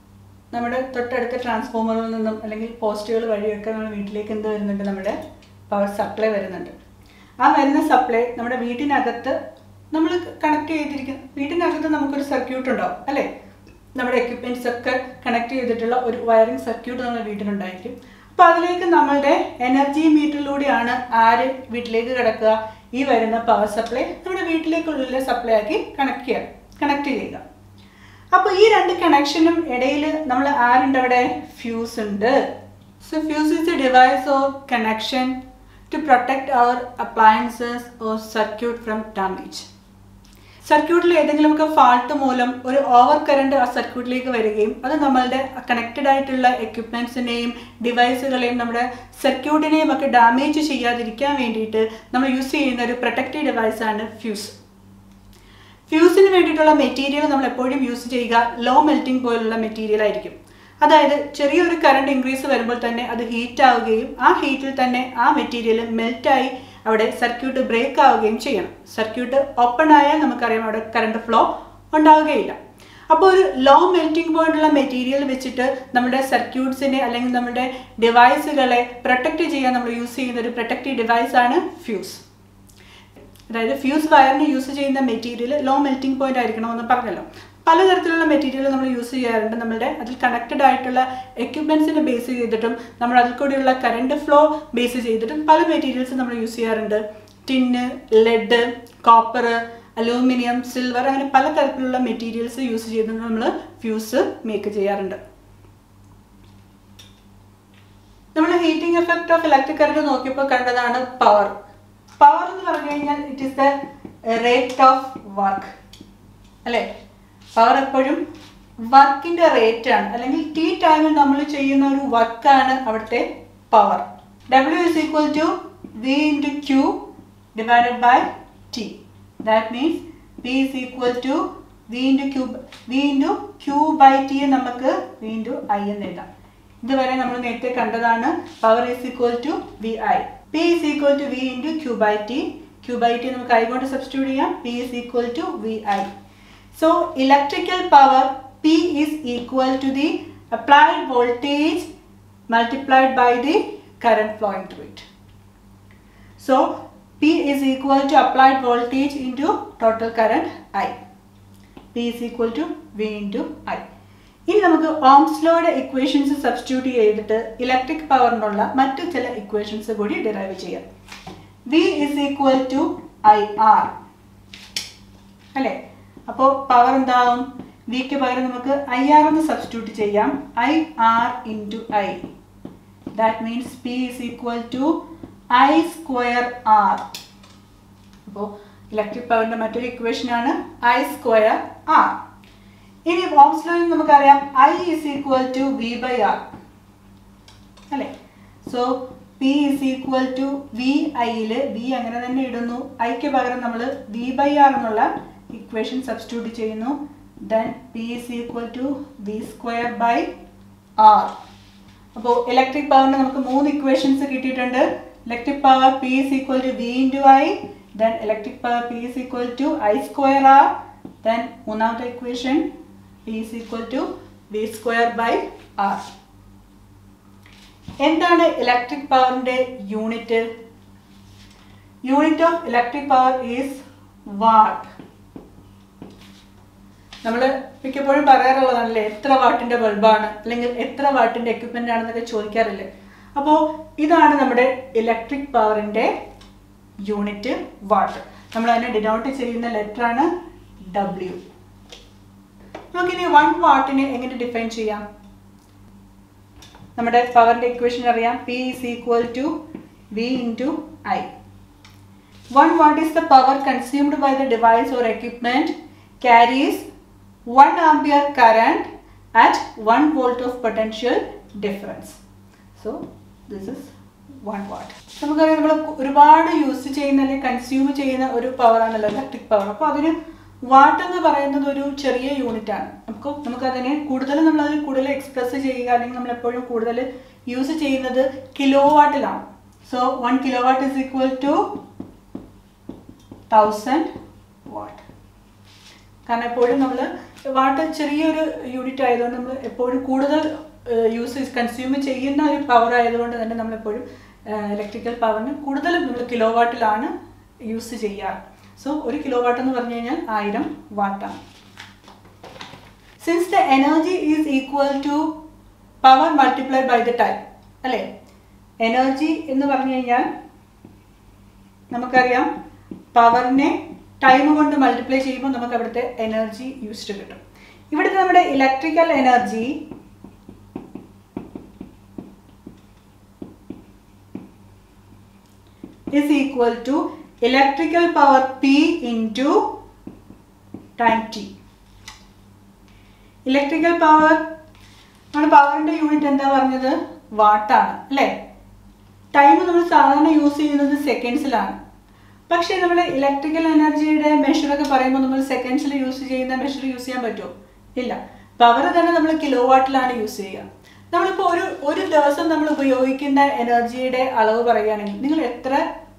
നമ്മുടെ തൊട്ടടുത്ത ട്രാൻസ്ഫോമറിൽ നിന്നും അല്ലെങ്കിൽ പോസ്റ്റുകൾ വഴിയൊക്കെ നമ്മുടെ വീട്ടിലേക്ക് എന്ത് വരുന്നുണ്ട് നമ്മുടെ പവർ സപ്ലൈ വരുന്നുണ്ട് ആ വരുന്ന സപ്ലൈ നമ്മുടെ വീട്ടിനകത്ത് നമ്മൾ കണക്ട് ചെയ്തിരിക്കുന്ന വീട്ടിനകത്ത് നമുക്കൊരു സർക്യൂട്ട് ഉണ്ടാവും അല്ലേ നമ്മുടെ എക്യുപ്മെൻറ്റ്സ് ഒക്കെ കണക്ട് ചെയ്തിട്ടുള്ള ഒരു വയറിംഗ് സർക്യൂട്ട് നമ്മുടെ വീട്ടിലുണ്ടായിരിക്കും അപ്പോൾ അതിലേക്ക് നമ്മളുടെ എനർജി മീറ്ററിലൂടെയാണ് ആര് വീട്ടിലേക്ക് കിടക്കുക ഈ വരുന്ന പവർ സപ്ലൈ നമ്മുടെ വീട്ടിലേക്കുള്ളിൽ സപ്ലൈ ആക്കി കണക്ട് ചെയ്യുക കണക്ട് ചെയ്യുക അപ്പോൾ ഈ രണ്ട് കണക്ഷനും ഇടയിൽ നമ്മൾ ആരുണ്ട് അവിടെ ഫ്യൂസ് ഉണ്ട് so fuse is a device or connection to protect our appliances or circuit from damage സർക്യൂട്ടിൽ ഏതെങ്കിലുമൊക്കെ ഫാൾട്ട് മൂലം ഒരു ഓവർ കറണ്ട് ആ സർക്യൂട്ടിലേക്ക് വരികയും അത് നമ്മളുടെ കണക്റ്റഡ് ആയിട്ടുള്ള എക്യുപ്മെൻറ്റ്സിനെയും ഡിവൈസുകളെയും നമ്മുടെ സർക്യൂട്ടിനെയും ഒക്കെ ഡാമേജ് ചെയ്യാതിരിക്കാൻ വേണ്ടിയിട്ട് നമ്മൾ യൂസ് ചെയ്യുന്ന ഒരു പ്രൊട്ടക്റ്റീവ് ഡിവൈസാണ് ഫ്യൂസ് ഫ്യൂസിന് വേണ്ടിയിട്ടുള്ള മെറ്റീരിയൽ നമ്മൾ എപ്പോഴും യൂസ് ചെയ്യുക ലോ മെൽറ്റിംഗ് പോലുള്ള മെറ്റീരിയൽ ആയിരിക്കും അതായത് ചെറിയൊരു കറണ്ട് ഇൻക്രീസ് വരുമ്പോൾ തന്നെ അത് ഹീറ്റ് ആവുകയും ആ ഹീറ്റിൽ തന്നെ ആ മെറ്റീരിയൽ മെൽറ്റായി അവിടെ സർക്യൂട്ട് ബ്രേക്ക് ആവുകയും ചെയ്യണം സർക്യൂട്ട് ഓപ്പൺ ആയാൽ നമുക്കറിയാം അവിടെ കറണ്ട് ഫ്ലോ ഉണ്ടാവുകയില്ല അപ്പോൾ ഒരു ലോ മെൽറ്റിംഗ് പോയിന്റുള്ള മെറ്റീരിയൽ വെച്ചിട്ട് നമ്മുടെ സർക്യൂട്ട്സിനെ അല്ലെങ്കിൽ നമ്മുടെ ഡിവൈസുകളെ പ്രൊട്ടക്റ്റ് ചെയ്യാൻ നമ്മൾ യൂസ് ചെയ്യുന്ന ഒരു പ്രൊട്ടക്റ്റീവ് ഡിവൈസാണ് ഫ്യൂസ് അതായത് ഫ്യൂസ് വയറിന് യൂസ് ചെയ്യുന്ന മെറ്റീരിയൽ ലോ മെൽറ്റിംഗ് പോയിന്റ് ആയിരിക്കണമെന്ന് പറഞ്ഞല്ലോ പലതരത്തിലുള്ള മെറ്റീരിയൽ നമ്മൾ യൂസ് ചെയ്യാറുണ്ട് നമ്മുടെ അതിൽ കണക്റ്റഡ് ആയിട്ടുള്ള എക്യുപ്മെൻസിനെ ബേസ് ചെയ്തിട്ടും നമ്മൾ അതിൽ കൂടിയുള്ള കറണ്ട് ഫ്ലോ ബേസ് ചെയ്തിട്ടും പല മെറ്റീരിയൽസ് നമ്മൾ യൂസ് ചെയ്യാറുണ്ട് tin lead copper aluminium silver അങ്ങനെ പല തരത്തിലുള്ള മെറ്റീരിയൽസ് യൂസ് ചെയ്ത് നമ്മൾ ഫ്യൂസ് മേക്ക് ചെയ്യാറുണ്ട് നമ്മൾ heating effect of electric current നോക്കിയപ്പോൾ കണ്ടതാണ് പവർ പവർ എന്ന് പറഞ്ഞു കഴിഞ്ഞാൽ it is the rate of work അല്ലേ പവർ എപ്പോഴും വർക്കിന്റെ റേറ്റ് ആണ് അല്ലെങ്കിൽ ടി ടൈമിൽ നമ്മൾ ചെയ്യുന്ന ഒരു വർക്കാണ് അവിടുത്തെ power W is equal to V into Q divided by T that means V is equal to V into Q V into Q by T നമുക്ക് വി ഇൻറ്റു ഐ എന്ന് എഴുതാം ഇതുവരെ നമ്മൾ നേരത്തെ കണ്ടതാണ് power is equal to V I P is equal to V into Q by T Q by T നമുക്ക് ഐ കൊണ്ട് സബ്സ്റ്റിറ്റ്യൂട്ട് ചെയ്യാം P is equal to V I So electrical power P is equal to the applied voltage multiplied by the current flowing through it. So P is equal to applied voltage into total current I. P is equal to V into I. ഇനി നമുക്ക് ഓംസ് ലോയുടെ ഇക്വേഷൻസ് സബ്സ്റ്റിറ്റ്യൂട്ട് ചെയ്തിട്ട് ഇലക്ട്രിക് പവറിനുള്ള മറ്റു ചില ഇക്വേഷൻസ് കൂടി ഡിറൈവ് ചെയ്യാം V is equal to I R അല്ലേ അപ്പോൾ പവർ എന്താവും വിക്ക് പകരം നമുക്ക് ഐ ആർ എന്ന് സബ്സ്റ്റിറ്റ്യൂട്ട് ചെയ്യാം I R into I that means P is equal to I square R അപ്പോൾ ഇലക്ട്രിക് പവറിൻ്റെ മറ്റൊരു ഇക്വേഷനാണ് ഐ സ്ക്വയർ ആർ ഇനി ഓംസ് ലോയിൽ നമുക്കറിയാം I is equal to V by R അല്ലേ so P is equal to V ഐയിൽ വി അങ്ങനെ തന്നെ ഇടുന്നു ഐക്ക് പകരം നമ്മൾ വി ബൈ ആർ എന്നുള്ള ഇക്വേഷൻ സബ്സ്റ്റിറ്റ്യൂട്ട് ചെയ്യുന്നു then P is equal to V square by R അപ്പോൾ ഇലക്ട്രിക് പവറിന് നമുക്ക് മൂന്ന് ഇക്വേഷൻസ് കിട്ടിയിട്ടുണ്ട് electric power P is equal to V into I then electric power P is equal to I square R then മൂന്നാമത്തെ equation P is equal to V square by R എന്താണ് ഇലക്ട്രിക് പവറിന്റെ unit unit of electric power is watt നമ്മൾ മിക്കപ്പോഴും പറയാറുള്ളതാണല്ലേ എത്ര വാട്ടിന്റെ ബൾബാണ് അല്ലെങ്കിൽ എത്ര വാട്ടിന്റെ എക്യുപ്മെന്റ് ആണെന്നൊക്കെ ചോദിക്കാറില്ലേ അപ്പോൾ ഇതാണ് നമ്മുടെ ഇലക്ട്രിക് പവറിന്റെ യൂണിറ്റ് വാട്ട് നമ്മൾ അതിനെ ഡിനോട്ട് ചെയ്യുന്ന ലെറ്റർ ആണ് ഡബ്ല്യു നമുക്കിനി വൺ വാട്ടിനെ എങ്ങനെ ഡിഫൈൻ ചെയ്യാം നമ്മുടെ പവറിന്റെ ഇക്വേഷൻ അറിയാം P is equal to V into I one watt is the power consumed by the device or equipment carries one ampere current at one volt of potential difference so this is one watt നമുക്കറിയാം നമ്മൾ ഒരുപാട് യൂസ് ചെയ്യുന്ന അല്ലെങ്കിൽ കൺസ്യൂം ചെയ്യുന്ന ഒരു പവറാണല്ലോ ഇലക്ട്രിക് പവർ അപ്പോൾ അതിന് വാട്ട് എന്ന് പറയുന്നത് ഒരു ചെറിയ യൂണിറ്റ് ആണ് നമുക്ക് നമുക്കതിനെ കൂടുതൽ നമ്മളതിൽ കൂടുതൽ എക്സ്പ്രസ് ചെയ്യുക അല്ലെങ്കിൽ നമ്മൾ എപ്പോഴും കൂടുതൽ യൂസ് ചെയ്യുന്നത് കിലോ വാട്ടിലാണ് so one kilowatt is equal to thousand watt കാരണം എപ്പോഴും നമ്മൾ വാട്ട് ചെറിയൊരു യൂണിറ്റ് ആയതുകൊണ്ട് നമ്മൾ എപ്പോഴും കൂടുതൽ യൂസ് കൺസ്യൂം ചെയ്യുന്ന ഒരു പവർ ആയതുകൊണ്ട് തന്നെ നമ്മളെപ്പോഴും ഇലക്ട്രിക്കൽ പവറിന് കൂടുതലും നമ്മൾ കിലോ വാട്ടിലാണ് യൂസ് ചെയ്യാറ് സോ ഒരു കിലോ വാട്ട് എന്ന് പറഞ്ഞു കഴിഞ്ഞാൽ ആയിരം വാട്ടാണ് since the energy is equal to power multiplied by the time അല്ലേ എനർജി എന്ന് പറഞ്ഞു കഴിഞ്ഞാൽ നമുക്കറിയാം പവറിനെ ടൈം കൊണ്ട് മൾട്ടിപ്ലൈ ചെയ്യുമ്പോൾ നമുക്ക് അവിടുത്തെ എനർജി യൂസ്ഡ് കിട്ടും ഇവിടുത്തെ നമ്മുടെ electrical energy is equal to electrical power P into time t. Electrical power നമ്മുടെ പവറിന്റെ യൂണിറ്റ് എന്താ പറഞ്ഞത് വാട്ടാണ് അല്ലേ ടൈം നമ്മൾ സാധാരണ യൂസ് ചെയ്യുന്നത് സെക്കൻഡ്സിലാണ് പക്ഷേ നമ്മൾ ഇലക്ട്രിക്കൽ എനർജിയുടെ മെഷറൊക്കെ പറയുമ്പോൾ നമ്മൾ സെക്കൻഡ്സിൽ യൂസ് ചെയ്യുന്ന മെഷർ യൂസ് ചെയ്യാൻ പറ്റുമോ ഇല്ല പവർ തന്നെ നമ്മൾ കിലോ വാട്ടിലാണ് യൂസ് ചെയ്യുക നമ്മളിപ്പോൾ ഒരു ഒരു ദിവസം നമ്മൾ ഉപയോഗിക്കുന്ന എനർജിയുടെ അളവ് പറയുകയാണെങ്കിൽ നിങ്ങൾ എത്ര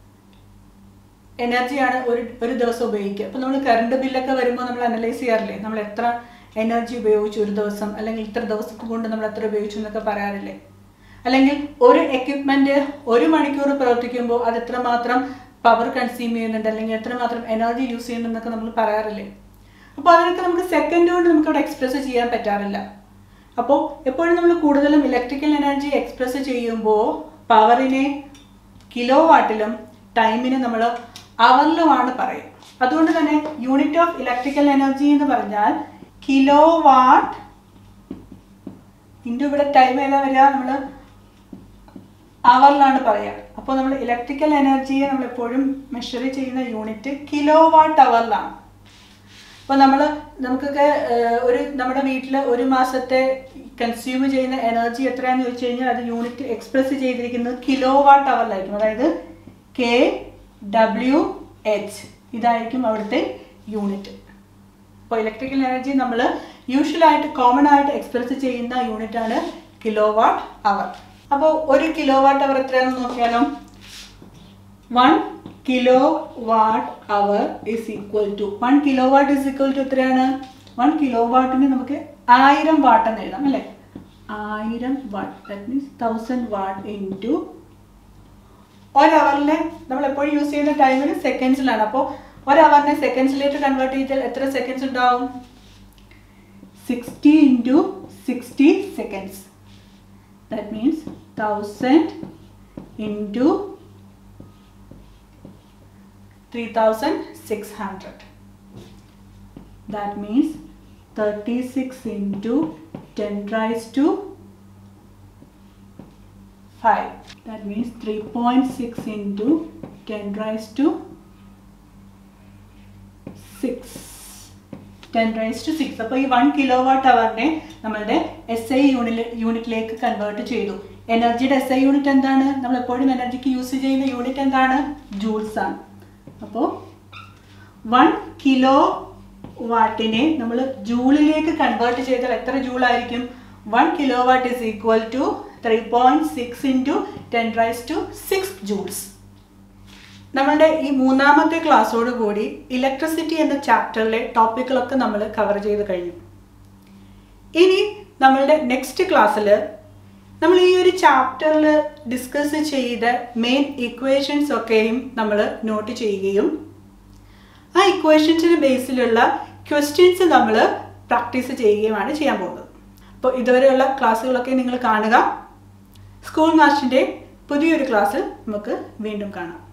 എനർജിയാണ് ഒരു ഒരു ദിവസം ഉപയോഗിക്കുക അപ്പോൾ നമ്മൾ കറണ്ട് ബില്ലൊക്കെ വരുമ്പോൾ നമ്മൾ അനലൈസ് ചെയ്യാറില്ലേ നമ്മൾ എത്ര എനർജി ഉപയോഗിച്ചു ഒരു ദിവസം അല്ലെങ്കിൽ ഇത്ര ദിവസം കൊണ്ട് നമ്മൾ എത്ര ഉപയോഗിച്ചു എന്നൊക്കെ പറയാറില്ലേ അല്ലെങ്കിൽ ഒരു എക്യുപ്മെന്റ് ഒരു മണിക്കൂർ പ്രവർത്തിക്കുമ്പോൾ അത് എത്രമാത്രം പവർ കൺസ്യൂം ചെയ്യുന്നുണ്ട് അല്ലെങ്കിൽ എത്രമാത്രം എനർജി യൂസ് ചെയ്യുന്നുണ്ടെന്നൊക്കെ നമ്മൾ പറയാറില്ലേ അപ്പോൾ അതിനൊക്കെ നമുക്ക് സെക്കൻഡ് കൊണ്ട് നമുക്ക് അവിടെ എക്സ്പ്രസ് ചെയ്യാൻ പറ്റാറില്ല അപ്പോൾ എപ്പോഴും നമ്മൾ കൂടുതലും ഇലക്ട്രിക്കൽ എനർജി എക്സ്പ്രസ് ചെയ്യുമ്പോൾ പവറിനെ കിലോ വാട്ടിലും ടൈമിനെ നമ്മൾ അവറിലുമാണ് പറയും അതുകൊണ്ട് തന്നെ യൂണിറ്റ് ഓഫ് ഇലക്ട്രിക്കൽ എനർജി എന്ന് പറഞ്ഞാൽ കിലോ വാട്ട് ഇൻറ്റു ഇവിടെ ടൈം ഏതാ വരിക നമ്മൾ അവറിലാണ് പറയുക അപ്പോൾ നമ്മൾ ഇലക്ട്രിക്കൽ എനർജിയെ നമ്മൾ എപ്പോഴും മെഷർ ചെയ്യുന്ന യൂണിറ്റ് കിലോ വാട്ട് അവറിലാണ് അപ്പോൾ നമ്മൾ നമുക്കൊക്കെ ഏഹ്, ഒരു നമ്മുടെ വീട്ടിൽ ഒരു മാസത്തെ കൺസ്യൂം ചെയ്യുന്ന എനർജി എത്രയാണെന്ന് ചോദിച്ചു കഴിഞ്ഞാൽ അത് യൂണിറ്റ് എക്സ്പ്രസ് ചെയ്തിരിക്കുന്നത് കിലോ വാട്ട് അവറിലായിരിക്കും അതായത് കെ ഡബ്ല്യു എച്ച് ഇതായിരിക്കും അവിടുത്തെ യൂണിറ്റ് അപ്പോൾ ഇലക്ട്രിക്കൽ എനർജി നമ്മൾ യൂഷ്വലായിട്ട് കോമൺ ആയിട്ട് എക്സ്പ്രസ് ചെയ്യുന്ന യൂണിറ്റാണ് കിലോ വാട്ട് അവർ അപ്പോൾ ഒരു കിലോ വാട്ട് അവർ എത്രയാണെന്ന് നോക്കിയാലോ one kilowatt hour is equal to one kilowatt is equal to എത്രയാണ് വൺ കിലോ വാട്ടിന് നമുക്ക് ആയിരം വാട്ട് എന്ന് എഴുതാം അല്ലേ ആയിരം watt that means thousand watt into ഒരവറിനെ നമ്മൾ എപ്പോഴും യൂസ് ചെയ്യുന്ന ടൈമിന് സെക്കൻഡ്സിലാണ് അപ്പോൾ ഒരവറിനെ സെക്കൻഡ്സിലേക്ക് കൺവേർട്ട് ചെയ്താൽ എത്ര സെക്കൻഡ്സ് ഉണ്ടാവും sixty into sixty seconds that means thousand into three thousand six hundred that means thirty six into ten raise to 5 that means 3.6 into 10 raised to 6 10 raised to 6 അപ്പോൾ ഈ വൺ കിലോ വാട്ട് അവറിനെ നമ്മളുടെ എസ് ഐ യൂണിറ്റ് യൂണിറ്റിലേക്ക് കൺവേർട്ട് ചെയ്തു എനർജിയുടെ എസ് ഐ യൂണിറ്റ് എന്താണ് നമ്മൾ എപ്പോഴും എനർജിക്ക് യൂസ് ചെയ്യുന്ന യൂണിറ്റ് എന്താണ് ജൂൾസ് ആണ് അപ്പോൾ വൺ കിലോ വാട്ടിനെ നമ്മൾ ജൂളിലേക്ക് കൺവേർട്ട് ചെയ്താൽ എത്ര ജൂൾ ആയിരിക്കും one kilowatt is equal to three point six into ten raise to six joules നമ്മളുടെ ഈ മൂന്നാമത്തെ ക്ലാസ്സോട് കൂടി ഇലക്ട്രിസിറ്റി എന്ന ചാപ്റ്ററിലെ ടോപ്പിക്കുകളൊക്കെ നമ്മൾ കവർ ചെയ്ത് കഴിഞ്ഞു ഇനി നമ്മളുടെ നെക്സ്റ്റ് ക്ലാസ്സിൽ നമ്മൾ ഈ ഒരു ചാപ്റ്ററിൽ ഡിസ്കസ് ചെയ്ത മെയിൻ ഇക്വേഷൻസ് ഒക്കെയും നമ്മൾ നോട്ട് ചെയ്യുകയും ആ ഇക്വേഷൻസിന് ബേസിലുള്ള ക്വസ്റ്റ്യൻസ് നമ്മൾ പ്രാക്ടീസ് ചെയ്യുകയുമാണ് ചെയ്യാൻ പോകുന്നത് അപ്പോൾ ഇതുവരെയുള്ള ക്ലാസ്സുകളൊക്കെ നിങ്ങൾ കാണുക സ്കൂൾ മാസ്റ്ററിൻ്റെ പുതിയൊരു ക്ലാസ്സിൽ നമുക്ക് വീണ്ടും കാണാം